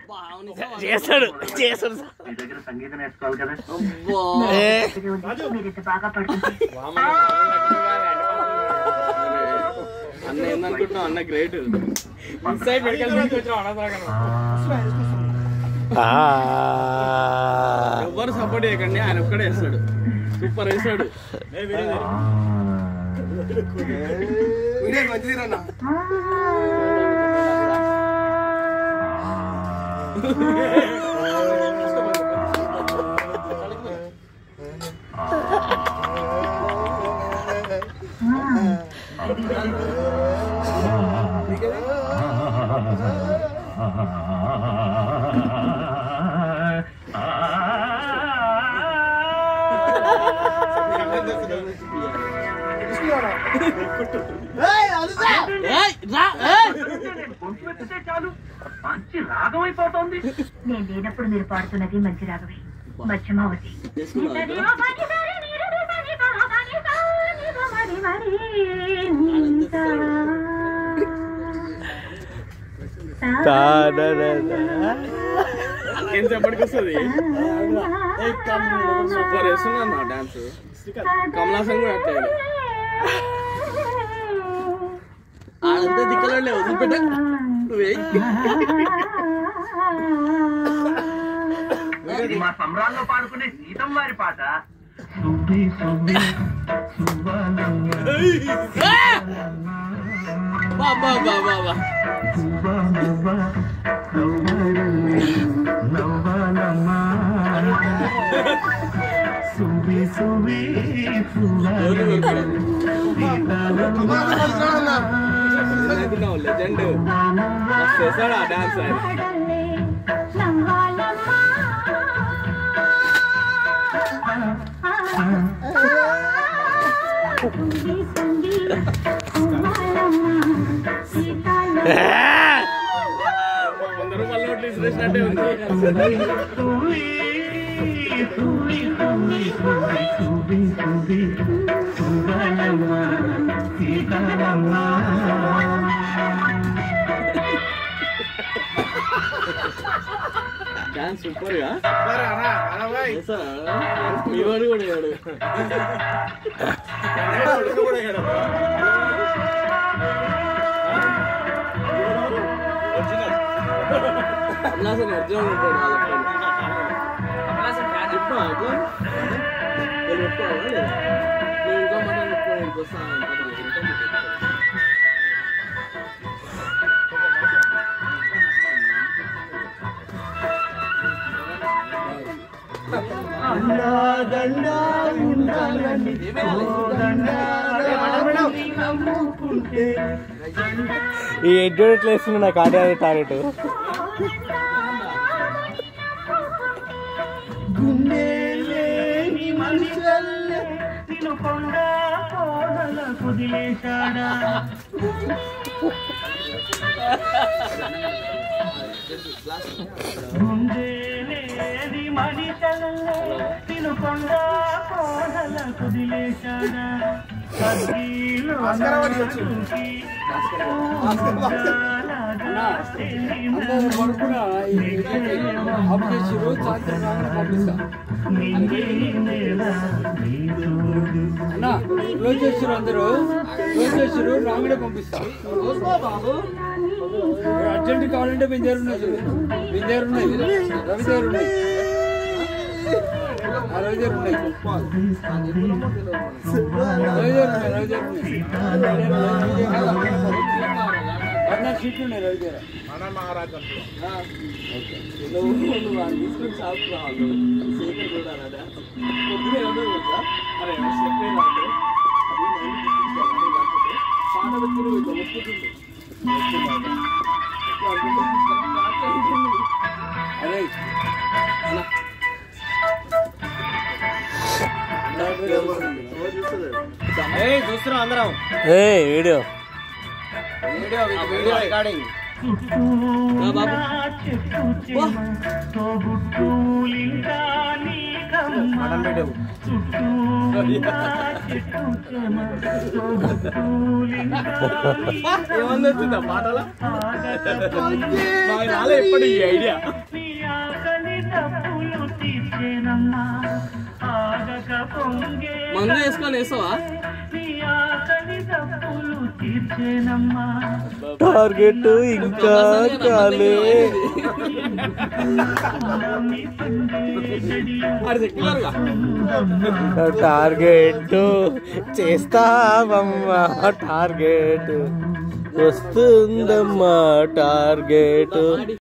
చేస్తాడు చేస్తాడు మీ దగ్గర సంగీతం నేర్చుకోవాలి కదా ఏ, మీరు ఇంత బాగా పడుతుంది అన్న ఏందనుకుంటున్నావు అన్న గ్రేట్ సైడ్ మెడికల్ ఆ. ఎవరు సపోర్ట్ చేయకండి ఆయన ఒక్కడే వేస్తాడు సూపర్ వేస్తాడు వీడియో మంచిది అన్న గొంతు ఎత్తితే చాలు మంచి రాగం అయిపోతుంది నేను లేనప్పుడు మీరు పాడుతున్నది మంచి రాగవే మధ్యమావతి తాడడడా. ఏం చెప్పడికి వస్తుంది సూపర్ వేస్తున్నా అన్న డాన్స్ కమలాసన్ కూడా అట్లా ఆడంతా దిక్కలే వదిలిపెట్ట నువ్వే ఇది మా సంబరాల్లో పాడుకునే సీతం వారి పాట సుబ్బి సుబ్బి సువ్వాలమ్మ, బాబా బాబా బా సువ్వ మువ్వ, నవ్వాలమ్మ, నవ్వాలమ్మ. సువ్వి సువ్వి సువ్వాలమ్మ, సీతాలమ్మ. లెజెండ్ చేస్తాడా డాన్స్ ఆయన వంద రూపాయల నోట్లు ఇసిరేసినట్టే ఉంది సువ్వి, సువ్వి, సువ్వి, సువ్వి, సువ్వి, సువ్వి, సువ్వాలమ్మ, సీతాలమ్మ. డాన్స్ సూపర్ గా చేస్తాడా? మీ వాడు కూడా వేయడు. కమలాసన్ ఒరిజినల్ ఉంటాడు వాళ్ళ friend. చెప్పా ఇట్లా? వీళ్ళు పెట్టుకోవాలా లేదా? నువ్వు ఇంకో మాట పెట్టుకో, ఇంకో వస్తా, ఇంకో మాట, ఇంకో మాట పెట్టుకో. ఈ ఎడ్డు ఎట్లా వేస్తుంది నాకు ఆడే టాలెంట్ గుండెలేని మనిషల్లే నిన్ను కొండ కోడల కుదిలేశాడా గుండెలేని మనిషల్లే నిన్ను కొండ కోడల కుదిలేశాడా కన్నీళ్ళు చూసి అన్నా క్లోజ్ చేస్తారు అందరూ క్లోజ్ చేస్తారు రాంగడే పంపిస్తారు అర్జెంట్ కావాలంటే మీ దగ్గర ఉన్నాయి చూడు. మీ దగ్గర ఉన్నాయి రవి దగ్గర ఉన్నాయి ఆ రవి దగ్గర ఉన్నాయి రవి దగ్గర ఉన్నాయి రవి దగ్గర ఉన్నాయి పద్నాలుగు సీట్లు ఉన్నాయి రవి దగ్గర నువ్వు నువ్వు ఆయన తీసుకుని షాప్కి రావాలి శేఖర్ కూడా రాదా పొద్దునే ఎవరు తెలుసా అరే చెప్పే రాదు అది మైండ్ తీసుకుంటాను లేకపోతే పాట పెట్టుకుని వెళ్ళి అరే ఏయ్ చూస్తున్నాం అందరం ఏ వీడియో వీడియో వీడియో రికార్డింగ్ తోబుట్టులింకా నీకమ్మ చుట్టూ ఏమన్నా వచ్చిందా పాటలా మాకు రాలే ఎప్పుడు ఈ ఐడియా మందు వేసుకొని వేస్తావా టార్గెట్ ఇంకా కాలే అది సెక్యులర్గా టార్గెట్ చేస్తావమ్మా టార్గెట్ వస్తుందమ్మా టార్గెట్